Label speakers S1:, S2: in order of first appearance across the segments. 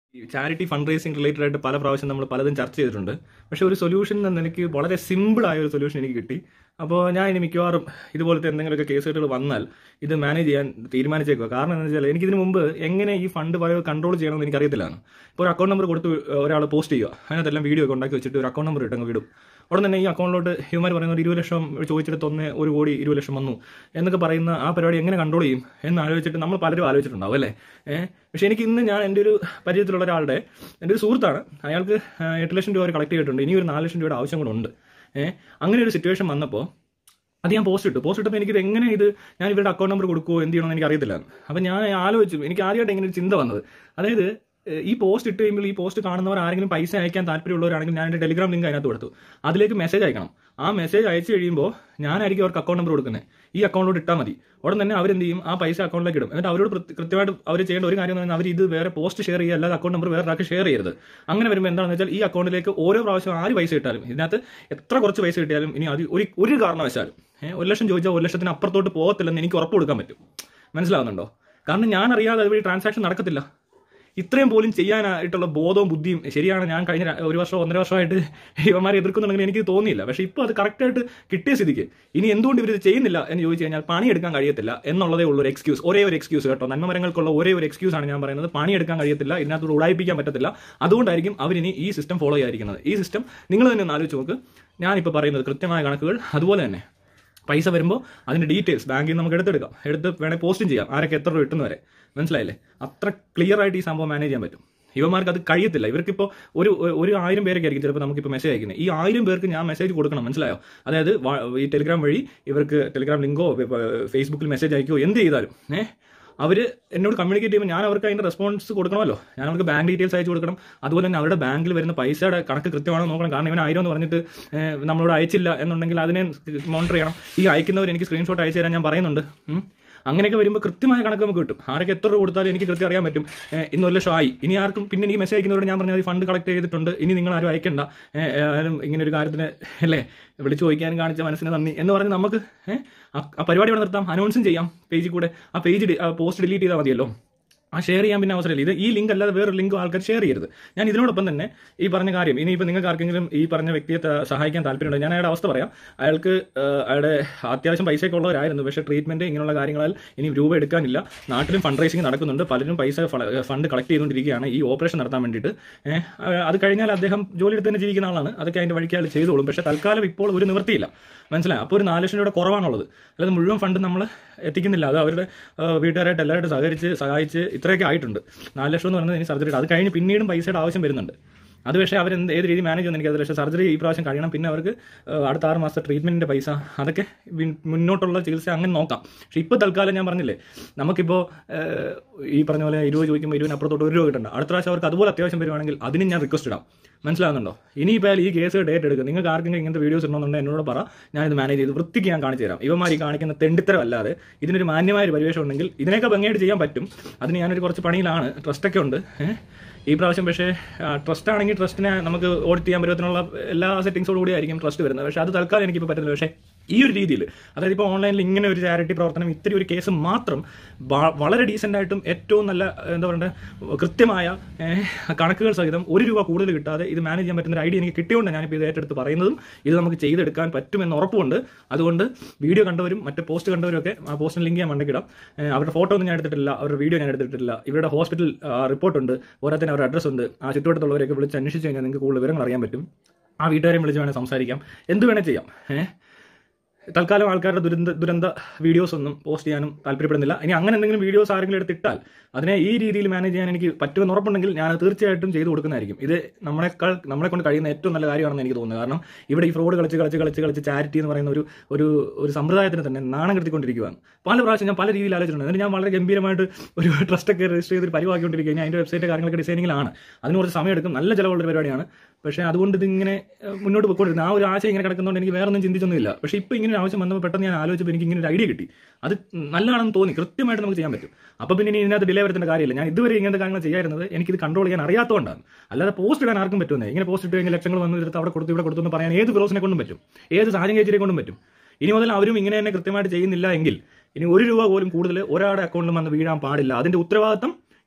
S1: Charity fund raising related ആയിട്ട് പല പ്രാവശ്യം നമ്മൾ പലതും ചർച്ച ചെയ്തിട്ടുണ്ട് പക്ഷെ ഒരു സൊല്യൂഷൻ എന്ന എനിക്ക് വളരെ സിമ്പിൾ ആയ ഒരു സൊല്യൂഷൻ എനിക്ക് കിട്ടി അപ്പോൾ ഞാൻ ഇനി മിക്കവാറും ഇതുപോലത്തെ എന്തെങ്കിലുമൊക്കെ കേസുകൾ വന്നാൽ ഇത് മാനേജ് ചെയ്യാൻ തീരുമാനിച്ചേക്കുക കാരണം എന്താ വെച്ചാൽ എനിക്ക് ഇതിനു മുമ്പ് എങ്ങനെ ഈ ഫണ്ട് പല കൺട്രോൾ ചെയ്യണമെന്ന് എനിക്ക് അറിയത്തില്ലാണ് ഇപ്പോൾ ഒരു അക്കൗണ്ട് നമ്പർ കൊടുത്ത് ഒരാൾ പോസ്റ്റ് ചെയ്യുക അതിനകത്തെല്ലാം വീഡിയോ ഒക്കെ ഉണ്ടാക്കി വെച്ചിട്ട് ഒരു അക്കൗണ്ട് നമ്പർ ഇട്ടങ്ങ് വിടും ഉടൻ തന്നെ ഈ അക്കൗണ്ടിലോട്ട് ഹ്യൂമർ പറയുന്ന ഒരു ഇരുപത് ലക്ഷം ചോദിച്ചിട്ട് ഒന്ന് ഒരു കോടി ഇരുപത് ലക്ഷം വന്നു എന്നൊക്കെ പറയുന്ന ആ പരിപാടി എങ്ങനെ കൺട്രോൾ ചെയ്യും എന്ന് ആലോചിച്ചിട്ട് നമ്മൾ പലരും ആലോചിച്ചിട്ടുണ്ടാവും അല്ലേ ഏഹ് പക്ഷെ എനിക്ക് ഇന്ന് ഞാൻ എൻ്റെ ഒരു പരിചയത്തിലുള്ള ഒരാളുടെ എൻ്റെ ഒരു സുഹൃത്താണ് അയാൾക്ക് ആ, എട്ട് ലക്ഷം രൂപ കളക്ട് ചെയ്തിട്ടുണ്ട് ഇനി ഒരു നാല് ലക്ഷം രൂപയുടെ ആവശ്യം കൂടെ ഉണ്ട് ഏഹ് അങ്ങനെ ഒരു സിറ്റുവേഷൻ വന്നപ്പോൾ അത് ഞാൻ പോസ്റ്റ് ഇട്ടു പോസ്റ്റ് ഇട്ടപ്പോൾ എനിക്കിത് എങ്ങനെ ഇത് ഞാൻ ഇവരുടെ അക്കൗണ്ട് നമ്പർ കൊടുക്കുമോ എന്ത് ചെയ്യണമെന്ന് എനിക്ക് അറിയത്തില്ല അപ്പം ഞാൻ ആലോചിച്ചു എനിക്ക് ആദ്യമായിട്ട് ഇങ്ങനെ ഒരു ചിന്ത വന്നത് അതായത് ഏഹ് ഈ പോസ്റ്റ് ഇട്ട് കഴിയുമ്പോൾ ഈ പോസ്റ്റ് കാണുന്നവർ ആരെങ്കിലും പൈസ അയക്കാൻ താല്പര്യമുള്ളവരാണെങ്കിൽ ഞാൻ എൻ്റെ ടെലിഗ്രാം ലിങ്ക് അതിനകത്ത് കൊടുത്തു അതിലേക്ക് മെസ്സേജ് അയക്കണം ആ മെസ്സേജ് അയച്ചു കഴിയുമ്പോൾ ഞാനായിരിക്കും അവർക്ക് അക്കൗണ്ട് നമ്പർ കൊടുക്കുന്നത് ഈ അക്കൗണ്ടിലോട്ട് ഇട്ടാൽ മതി ഉടൻ തന്നെ അവരെന്ത് ചെയ്യും ആ പൈസ അക്കൗണ്ടിലേക്ക് ഇടും എന്നിട്ട് അവരോട് പ്രത്യ- കൃത്യമായിട്ട് അവർ ചെയ്യേണ്ട ഒരു കാര്യം എന്ന് പറഞ്ഞാൽ അവർ ഇത് വേറെ പോസ്റ്റ് ഷെയർ ചെയ്യുക അല്ലാതെ അക്കൗണ്ട് നമ്പർ വേറെ ഒരാൾക്ക് ഷെയർ ചെയ്യരുത് അങ്ങനെ വരുമ്പോൾ എന്താണെന്ന് വെച്ചാൽ ഈ അക്കൗണ്ടിലേക്ക് ഓരോ പ്രാവശ്യം ആര് പൈസ ഇട്ടാലും ഇതിനകത്ത് എത്ര കുറച്ച് പൈസ കിട്ടിയാലും ഇനി അത് ഒരു ഒരു കാരണവശാലും ഏഹ് ഒരു ലക്ഷം ചോദിച്ചാൽ ഒരു ലക്ഷത്തിന് അപ്പുറത്തോട്ട് പോകത്തില്ലെന്ന് എനിക്ക് ഉറപ്പ് കൊടുക്കാൻ പറ്റും മനസ്സിലാവുന്നുണ്ടോ കാരണം ഞാൻ അറിയാതെ അതുവഴി ട്രാൻസാക്ഷൻ നടക്കത്തില്ല ഇത്രയും പോലും ചെയ്യാനായിട്ടുള്ള ബോധവും ബുദ്ധിയും ശരിയാണ് ഞാൻ കഴിഞ്ഞ ര- ഒരു വർഷം ഒന്നര വർഷമായിട്ട് ഇവന്മാരെ എതിർക്കുന്നുണ്ടെങ്കിൽ എനിക്ക് തോന്നിയില്ല പക്ഷേ ഇപ്പോൾ അത് കറക്റ്റായിട്ട് കിട്ടിയ സ്ഥിതിക്ക് ഇനി എന്തുകൊണ്ട് ഇവർ ഇത് ചെയ്യുന്നില്ല എന്ന് ചോദിച്ചു കഴിഞ്ഞാൽ പണിയെടുക്കാൻ കഴിയത്തില്ല എന്നുള്ളതേ ഉള്ളൂ ഒരു എക്സ്ക്യൂസ് ഒരേ ഒരു എക്സ്ക്യൂസ് കേട്ടോ നന്മമരങ്ങൾക്കുള്ള ഒരേ ഒരു എക്സ്ക്യൂസ് ആണ് ഞാൻ പറയുന്നത് പണിയെടുക്കാൻ കഴിയത്തില്ല ഇതിനകത്ത് ഉടായിപ്പിക്കാൻ പറ്റത്തില്ല അതുകൊണ്ടായിരിക്കും അവരിനി ഈ സിസ്റ്റം ഫോളോ ചെയ്യാതിരിക്കുന്നത് ഈ സിസ്റ്റം നിങ്ങൾ തന്നെ ഒന്ന് ആലോചിച്ച് നോക്ക് ഞാനിപ്പോൾ പറയുന്നത് കൃത്യമായ കണക്കുകൾ അതുപോലെ തന്നെ പൈസ വരുമ്പോൾ അതിന്റെ ഡീറ്റെയിൽസ് ബാങ്കിൽ നിന്ന് നമുക്ക് എടുത്തെടുക്കാം എടുത്ത് വേണേൽ പോസ്റ്റും ചെയ്യാം ആരൊക്കെ എത്ര രൂപ കിട്ടുന്ന വരെ മനസ്സിലായില്ലേ അത്ര ക്ലിയർ ആയിട്ട് ഈ സംഭവം മാനേജ് ചെയ്യാൻ പറ്റും ഇവന്മാർക്ക് അത് കഴിയത്തില്ല ഇവർക്കിപ്പോൾ ഒരു ഒരു ആയിരം പേരൊക്കെ ആയിരിക്കും ചിലപ്പോൾ നമുക്കിപ്പോൾ മെസ്സേജ് അയക്കുന്നത് ഈ ആയിരം പേർക്ക് ഞാൻ മെസ്സേജ് കൊടുക്കണം മനസ്സിലായോ അതായത് വാ- ഈ ടെലിഗ്രാം വഴി ഇവർക്ക് ടെലിഗ്രാം ലിങ്കോ ഫേസ്ബുക്കിൽ മെസ്സേജ് അയക്കുകയോ എന്ത് ചെയ്താലും ഏഹ് അവർ എന്നോട് കമ്മ്യൂണിക്കേറ്റ് ചെയ്യുമ്പോൾ ഞാൻ അവർക്ക് അതിന്റെ റെസ്പോൺസ് കൊടുക്കണമല്ലോ ഞാൻ അവർക്ക് ബാങ്ക് ഡീറ്റെയിൽസ് അയച്ചു കൊടുക്കണം അതുപോലെ തന്നെ അവരുടെ ബാങ്കിൽ വരുന്ന പൈസയുടെ കണക്ക് കൃത്യമാണോ നോക്കണം കാരണം ഇവൻ ആയിരം എന്ന് പറഞ്ഞിട്ട് ഏഹ്, നമ്മളോട് അയച്ചില്ല എന്നുണ്ടെങ്കിൽ അതിനെ മോണിറ്റർ ചെയ്യണം ഈ അയക്കുന്നവർ എനിക്ക് സ്ക്രീൻഷോട്ട് അയച്ചു തരാൻ ഞാൻ പറയുന്നുണ്ട് ഉം. അങ്ങനെയൊക്കെ വരുമ്പോൾ കൃത്യമായ കണക്ക് നമുക്ക് കിട്ടും ആരൊക്കെ എത്ര രൂപ കൊടുത്താലും എനിക്ക് കൃത്യം അറിയാൻ പറ്റും ഏഹ്, ഇന്ന് ഒരു ലക്ഷം ആയി ഇനി ആർക്കും പിന്നെ എനിക്ക് മെസ്സേജ് അയക്കുന്നവരോട് ഞാൻ പറഞ്ഞാൽ ഫണ്ട് കളക്ട് ചെയ്തിട്ടുണ്ട് ഇനി നിങ്ങൾ ആരും അയക്കണ്ട ഏഹ്, ഏതായാലും ഇങ്ങനെ ഒരു കാര്യത്തിന് അല്ലേ വിളിച്ചു ചോദിക്കാൻ കാണിച്ച മനസ്സിന് നന്ദി എന്ന് പറഞ്ഞ് നമുക്ക് ഏഹ്, ആ ആ പരിപാടി ഇവിടെ നിർത്താം അനൗൺസും ചെയ്യാം പേജിൽ കൂടെ ആ പേജ് പോസ്റ്റ് ഡിലീറ്റ് ചെയ്താൽ മതിയല്ലോ ആ ഷെയർ ചെയ്യാൻ പിന്നെ അവസരമില്ല ഇത് ഈ ലിങ്ക് അല്ലാതെ വേറൊരു ലിങ്ക് ആൾക്കാർ ഷെയർ ചെയ്യരുത് ഞാൻ ഇതിനോടൊപ്പം തന്നെ ഈ പറഞ്ഞ കാര്യം ഇനിയിപ്പോൾ നിങ്ങൾക്ക് ആർക്കെങ്കിലും ഈ പറഞ്ഞ വ്യക്തിയെ ത- സഹായിക്കാൻ താല്പര്യമുണ്ട് ഞാൻ അയാളുടെ അവസ്ഥ പറയാം അയാൾക്ക് ആ, അയാളുടെ അത്യാവശ്യം പൈസയൊക്കെ ഉള്ളവരായിരുന്നു പക്ഷേ ട്രീറ്റ്മെന്റ് ഇങ്ങനെയുള്ള കാര്യങ്ങളാൽ ഇനി രൂപ എടുക്കാനില്ല നാട്ടിലും ഫണ്ട് റൈസിംഗ് നടക്കുന്നുണ്ട് പലരും പൈസ ഫണ്ട് കളക്ട് ചെയ്തുകൊണ്ടിരിക്കുകയാണ് ഈ ഓപ്പറേഷൻ നടത്താൻ വേണ്ടിയിട്ട് ഏഹ്, അത് കഴിഞ്ഞാൽ അദ്ദേഹം ജോലി എടുത്ത് തന്നെ ജീവിക്കുന്ന ആളാണ് അതൊക്കെ അതിന്റെ വഴിക്ക് അയാൾ ചെയ്തോളും പക്ഷേ തൽക്കാലം ഇപ്പോൾ ഒരു നിവൃത്തിയില്ല മനസ്സിലായി അപ്പോൾ ഒരു നാല് ലക്ഷം രൂപയുടെ കുറവാണുള്ളത് അല്ലാതെ മുഴുവൻ ഫണ്ട് നമ്മൾ എത്തിക്കുന്നില്ല അത് അവരുടെ ആ, വീട്ടുകാരായിട്ട് എല്ലാവരും സഹകരിച്ച് സഹായിച്ച് ഇത്രയൊക്കെ ആയിട്ടുണ്ട് നാല് ലക്ഷം എന്ന് പറയുന്നത് ഇനി സർജറി അത് കഴിഞ്ഞ് പിന്നീടും പൈസയുടെ ആവശ്യം വരുന്നുണ്ട് അത് പക്ഷേ അവർ എന്ത് ഏത് രീതി മാനേജ് ചെയ്യുന്ന എനിക്ക് പക്ഷേ സർജറി ഈ പ്രാവശ്യം കഴിയണം പിന്നെ അവർക്ക് ആ, അടുത്ത ആറ് മാസത്തെ ട്രീറ്റ്മെന്റിന്റെ പൈസ അതൊക്കെ വിൻ- മുന്നോട്ടുള്ള ചികിത്സ അങ്ങനെ നോക്കാം പക്ഷേ ഇപ്പോൾ തൽക്കാലം ഞാൻ പറഞ്ഞില്ലേ നമുക്കിപ്പോൾ ഈ പറഞ്ഞ പോലെ ഇരുപത് ചോദിക്കുമ്പോൾ ഇരുപതിന് അപ്പുറത്തോട്ട് ഒരു രൂപ കിട്ടണ്ട അടുത്ത പ്രാവശ്യം അവർക്ക് അതുപോലെ അത്യാവശ്യം വരുവാണെങ്കിൽ അതിനും ഞാൻ റിക്വസ്റ്റ് ഇടാം മനസ്സിലാകുന്നുണ്ടോ ഇനിയിപ്പോൾ ഈ കേസ് ഡേറ്റ് എടുക്കുക നിങ്ങൾക്ക് ആർക്കെങ്കിലും ഇങ്ങനത്തെ വീഡിയോസ് ഇടണമെന്നുണ്ടെങ്കിൽ എന്നോട് പറ ഞാനിത് മാനേജ് ചെയ്ത് വൃത്തിക്ക് ഞാൻ കാണിച്ചു തരാം ഇവന്മാർ ഈ കാണിക്കുന്ന തെണ്ടിത്തരം അല്ലാതെ ഇതിനൊരു മാന്യമായ ഒരു പരിവേഷം ഉണ്ടെങ്കിൽ ഇതിനൊക്കെ ഭംഗിയായിട്ട് ചെയ്യാൻ പറ്റും അതിന് ഞാനൊരു കുറച്ച് പണിയിലാണ് ട്രസ്റ്റൊക്കെ ഉണ്ട് ഏഹ്. ഈ പ്രാവശ്യം പക്ഷേ ട്രസ്റ്റ് ആണെങ്കിൽ ട്രസ്റ്റിനെ നമുക്ക് ഓഡിറ്റ് ചെയ്യാൻ പറ്റുന്നതിനുള്ള എല്ലാ സെറ്റിംഗ്സോട് കൂടി ആയിരിക്കും ട്രസ്റ്റ് വരുന്നത് പക്ഷേ അത് തൽക്കാലം എനിക്കിപ്പോൾ പറ്റുന്നില്ല പക്ഷേ ഈ ഒരു രീതിയിൽ അതായത് ഇപ്പോൾ ഓൺലൈനിൽ ഇങ്ങനെ ഒരു ചാരിറ്റി പ്രവർത്തനം ഇത്തിരി ഒരു കേസ് മാത്രം വ- വളരെ ഡീസൻ്റ് ആയിട്ടും ഏറ്റവും നല്ല എന്താ പറയുക കൃത്യമായ ഏഹ്, കണക്കുകൾ സഹിതം ഒരു രൂപ കൂടുതൽ കിട്ടാതെ ഇത് മാനേജ് ചെയ്യാൻ പറ്റുന്ന ഒരു ഐഡിയ എനിക്ക് കിട്ടിയോണ്ട് ഞാനിപ്പോൾ ഇത് ഏറ്റെടുത്ത് പറയുന്നതും ഇത് നമുക്ക് ചെയ്തെടുക്കാൻ പറ്റുമെന്ന് ഉറപ്പുണ്ട് അതുകൊണ്ട് വീഡിയോ കണ്ടവരും മറ്റ് പോസ്റ്റ് കണ്ടവരും ഒക്കെ ആ പോസ്റ്റിന് ലിങ്ക് ഞാൻ മണ്ടക്കിടാം ഏഹ്, അവരുടെ ഫോട്ടോ ഒന്നും ഞാൻ എടുത്തിട്ടില്ല അവരുടെ വീഡിയോ ഞാൻ എടുത്തിട്ടില്ല ഇവരുടെ ഹോസ്പിറ്റൽ റിപ്പോർട്ടുണ്ട് പോരാത്തതിന് അവരുടെ അഡ്രസ്സ് ഉണ്ട് ആ ചുറ്റുവട്ടത്തുള്ളവരെയൊക്കെ വിളിച്ച് അന്വേഷിച്ച് കഴിഞ്ഞാൽ നിങ്ങൾക്ക് കൂടുതൽ വിവരങ്ങൾ അറിയാൻ പറ്റും ആ വീട്ടുകാരെയും വിളിച്ച് വേണേൽ സംസാരിക്കാം എന്ത് വേണേൽ ചെയ്യാം ഏഹ് തൽക്കാലം ആൾക്കാരുടെ ദുരന്ത ദുരന്ത വീഡിയോസ് ഒന്നും പോസ്റ്റ് ചെയ്യാനും താല്പര്യപ്പെടുന്നില്ല ഇനി അങ്ങനെ എന്തെങ്കിലും വീഡിയോസ് ആരെങ്കിലും എടുത്തിട്ടാൽ അതിനെ ഈ രീതിയിൽ മാനേജ് ചെയ്യാൻ എനിക്ക് പറ്റുമെന്ന് ഉറപ്പുണ്ടെങ്കിൽ ഞാൻ അത് തീർച്ചയായിട്ടും ചെയ്തു കൊടുക്കുന്നതായിരിക്കും ഇത് നമ്മളെക്കാൾ നമ്മളെ കൊണ്ട് കഴിയുന്ന ഏറ്റവും നല്ല കാര്യമാണെന്ന് എനിക്ക് തോന്നുന്നത് കാരണം ഇവിടെ ഈ ഫ്രോഡ് കളിച്ച് കളിച്ച് കളിച്ച് കളിച്ച് ചാരിറ്റി എന്ന് പറയുന്ന ഒരു ഒരു ഒരു സമ്പ്രദായത്തിന് തന്നെ നാണം കെടുത്തിക്കൊണ്ടിരിക്കുകയാണ് പല പ്രാവശ്യം ഞാൻ പല രീതിയിൽ ആലോചിച്ചിട്ടുണ്ട് എന്നിട്ട് ഞാൻ വളരെ ഗംഭീരമായിട്ട് ഒരു ട്രസ്റ്റൊക്കെ രജിസ്റ്റർ ചെയ്ത് പരിപാടിക്കൊണ്ടിരിക്കുകയും അതിൻ്റെ വെബ്സൈറ്റ് കാര്യങ്ങളൊക്കെ ഡിസൈനിങ്ങിലാണ് അതിന് കുറച്ച് സമയമെടുക്കും നല്ല ചിലവുള്ള ഒരു പരിപാടിയാണ് പക്ഷേ അതുകൊണ്ട് ഇതിങ്ങനെ ഏഹ്, മുന്നോട്ട് പോയിക്കൊണ്ടിരുന്നു ആ ഒരു ആശയം ഇങ്ങനെ കിടക്കുന്നതുകൊണ്ട് എനിക്ക് വേറെ ഒന്നും ചിന്തിച്ചൊന്നുമില്ല പക്ഷേ ഇപ്പോൾ ഇങ്ങനെ ഒരു ആവശ്യം വന്നപ്പോൾ പെട്ടെന്ന് ഞാൻ ആലോചിച്ചപ്പോൾ എനിക്ക് ഇങ്ങനെ ഒരു ഐഡിയ കിട്ടി അത് നല്ലതാണെന്ന് തോന്നി കൃത്യമായിട്ട് നമുക്ക് ചെയ്യാൻ പറ്റും അപ്പോൾ പിന്നെ ഇനി ഇതിനകത്ത് ഡിലേ വരുത്തേണ്ട കാര്യമില്ല ഞാൻ ഇതുവരെ ഇങ്ങനത്തെ കാര്യങ്ങൾ ചെയ്യാറുന്നത് എനിക്കിത് കൺട്രോൾ ചെയ്യാൻ അറിയാത്തതുകൊണ്ടാണ് അല്ലാതെ പോസ്റ്റ് ഇടാൻ ആർക്കും പറ്റുമെന്നേ ഇങ്ങനെ പോസ്റ്റ് ഇട്ട് കഴിഞ്ഞാൽ ലക്ഷങ്ങൾ വന്ന് എടുത്ത് അവിടെ കൊടുത്തു ഇവിടെ കൊടുത്തു എന്ന് പറയാൻ ഏത് ഫിലോസിനെ കൊണ്ടും പറ്റും ഏത് സാഹചര്യം ചേച്ചിയെ കൊണ്ടും പറ്റും ഇനി മുതൽ അവരും ഇങ്ങനെ തന്നെ കൃത്യമായിട്ട് ചെയ്യുന്നില്ല എങ്കിൽ ഇനി ഒരു രൂപ പോലും കൂടുതൽ ഒരാളുടെ അക്കൗണ്ടിൽ വന്ന് വീഴാൻ പാടില്ല അതിന്റെ ഉത്തരവാദിത്തം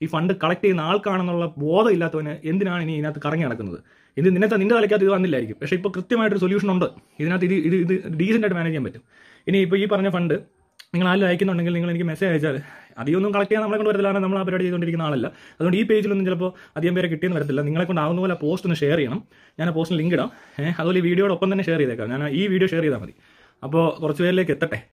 S1: ഈ ഫണ്ട് കളക്ട് ചെയ്യുന്ന ആൾക്കാണെന്നുള്ള ബോധം ഇല്ലാത്തവന് എന്തിനാണ് ഇനി ഇതിനകത്ത് കറങ്ങി നടക്കുന്നത് ഇത് നിന്നത്തെ നിന്റെ തലയ്ക്കകത്ത് ഇത് വന്നില്ലായിരിക്കും പക്ഷേ ഇപ്പോൾ കൃത്യമായിട്ടൊരു സൊല്യൂഷൻ ഉണ്ട് ഇതിനകത്ത് ഇത് ഇത് ഇത് ഡീസൻ്റ് ആയിട്ട് മാനേജ് ചെയ്യാൻ പറ്റും ഇനി ഇപ്പോൾ ഈ പറഞ്ഞ ഫണ്ട് നിങ്ങൾ ആരും അയക്കുന്നുണ്ടെങ്കിൽ നിങ്ങൾ എനിക്ക് മെസ്സേജ് അയച്ചാൽ അധികമൊന്നും കളക്ട് ചെയ്യാൻ നമ്മളെ കൊണ്ട് വരത്തില്ല കാരണം നമ്മൾ ആ പരിപാടി ചെയ്തുകൊണ്ടിരിക്കുന്ന ആളല്ല അതുകൊണ്ട് ഈ പേജിലൊന്നും ചിലപ്പോൾ അധികം പേരെ കിട്ടിയെന്ന് വരത്തില്ല നിങ്ങളെ കൊണ്ട് ആവുന്ന പോലെ പോസ്റ്റ് ഒന്ന് ഷെയർ ചെയ്യണം ഞാൻ ആ പോസ്റ്റിന് ലിങ്ക് ഇടാം ഏഹ് അതുപോലെ ഈ വീഡിയോയുടെ ഒപ്പം തന്നെ ഷെയർ ചെയ്തേക്കാം ഞാൻ ഈ വീഡിയോ ഷെയർ ചെയ്താൽ മതി അപ്പോൾ കുറച്ച് പേരിലേക്ക് എത്തട്ടെ